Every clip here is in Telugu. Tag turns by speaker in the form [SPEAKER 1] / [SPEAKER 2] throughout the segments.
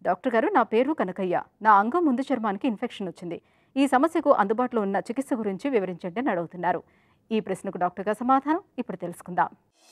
[SPEAKER 1] డాక్టర్ గారు నా పేరు కనకయ్య నా అంగం ముందు చర్మానికి ఇన్ఫెక్షన్ వచ్చింది ఈ సమస్యకు అందుబాటులో ఉన్న చికిత్స గురించి వివరించండి అని అడుగుతున్నారు ఈ ప్రశ్నకు డాక్టర్ గారు సమాధానం ఇప్పుడు తెలుసుకుందాం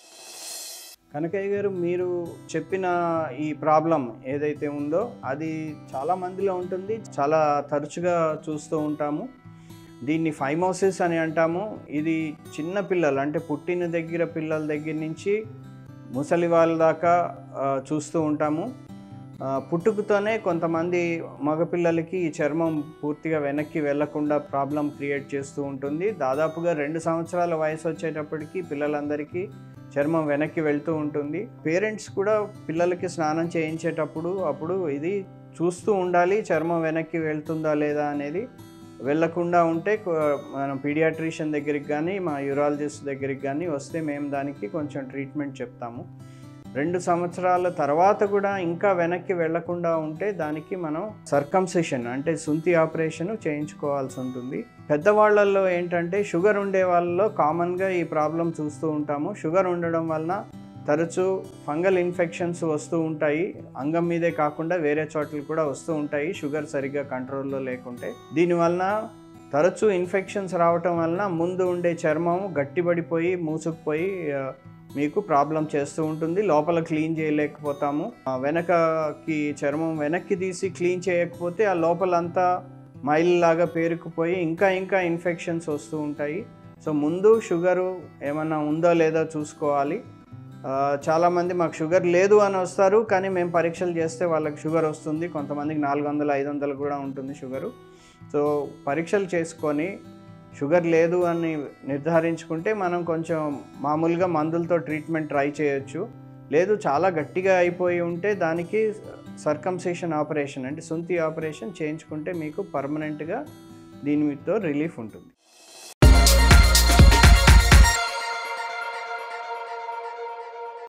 [SPEAKER 2] కనకయ్య గారు మీరు చెప్పిన ఈ ప్రాబ్లం ఏదైతే ఉందో అది చాలా మందిలో ఉంటుంది చాలా తరచుగా చూస్తూ ఉంటాము దీన్ని ఫైమోసిస్ అని అంటాము ఇది చిన్న పిల్లలు అంటే పుట్టిన దగ్గర పిల్లల దగ్గర నుంచి ముసలి వాళ్ళ దాకా ఆ, చూస్తూ ఉంటాము ఆ, పుట్టుకతోనే కొంతమంది మగపిల్లలకి ఈ చర్మం పూర్తిగా వెనక్కి వెళ్లకుండా ప్రాబ్లం క్రియేట్ చేస్తూ ఉంటుంది దాదాపుగా రెండు సంవత్సరాల వయసు వచ్చేటప్పటికి పిల్లలందరికీ చర్మం వెనక్కి వెళ్తూ ఉంటుంది పేరెంట్స్ కూడా పిల్లలకి స్నానం చేయించేటప్పుడు అప్పుడు ఇది చూస్తూ ఉండాలి చర్మం వెనక్కి వెళ్తుందా లేదా అనేది వెళ్ళకుండా ఉంటే కొ- మనం పీడియాట్రిషియన్ దగ్గరికి కానీ మా యూరాలజిస్ట్ దగ్గరికి కానీ వస్తే మేము దానికి కొంచెం ట్రీట్మెంట్ చెప్తాము రెండు సంవత్సరాల తర్వాత కూడా ఇంకా వెనక్కి వెళ్లకుండా ఉంటే దానికి మనం సర్కంసెషన్ అంటే సుంతి ఆపరేషన్ చేయించుకోవాల్సి ఉంటుంది పెద్దవాళ్ళల్లో ఏంటంటే షుగర్ ఉండే వాళ్ళలో కామన్గా ఈ ప్రాబ్లం చూస్తూ ఉంటాము షుగర్ ఉండడం వలన తరచూ ఫంగల్ ఇన్ఫెక్షన్స్ వస్తూ ఉంటాయి అంగం మీదే కాకుండా వేరే చోట్ల కూడా వస్తూ ఉంటాయి షుగర్ సరిగ్గా కంట్రోల్లో లేకుంటే దీనివలన తరచూ ఇన్ఫెక్షన్స్ రావటం వలన ముందు ఉండే చర్మం గట్టిపడిపోయి మూసుకుపోయి ఆ, మీకు ప్రాబ్లం చేస్తూ ఉంటుంది లోపల క్లీన్ చేయలేకపోతాము ఆ, వెనకకి చర్మం వెనక్కి తీసి క్లీన్ చేయకపోతే ఆ లోపలంతా మైల్ లాగా పేరుకుపోయి ఇంకా ఇంకా ఇన్ఫెక్షన్స్ వస్తూ ఉంటాయి సో ముందు షుగరు ఏమన్నా ఉందో లేదో చూసుకోవాలి ఆ, చాలామంది మాకు షుగర్ లేదు అని వస్తారు కానీ మేము పరీక్షలు చేస్తే వాళ్ళకి షుగర్ వస్తుంది కొంతమందికి నాలుగు వందలు ఐదు వందలు కూడా ఉంటుంది షుగరు సో పరీక్షలు చేసుకొని షుగర్ లేదు అని నిర్ధారించుకుంటే మనం కొంచెం మామూలుగా మందులతో ట్రీట్మెంట్ ట్రై చేయొచ్చు లేదు చాలా గట్టిగా అయిపోయి ఉంటే దానికి సర్కంసేషన్ ఆపరేషన్ అంటే సుంతి ఆపరేషన్ చేయించుకుంటే మీకు పర్మనెంట్గా దీనితో రిలీఫ్ ఉంటుంది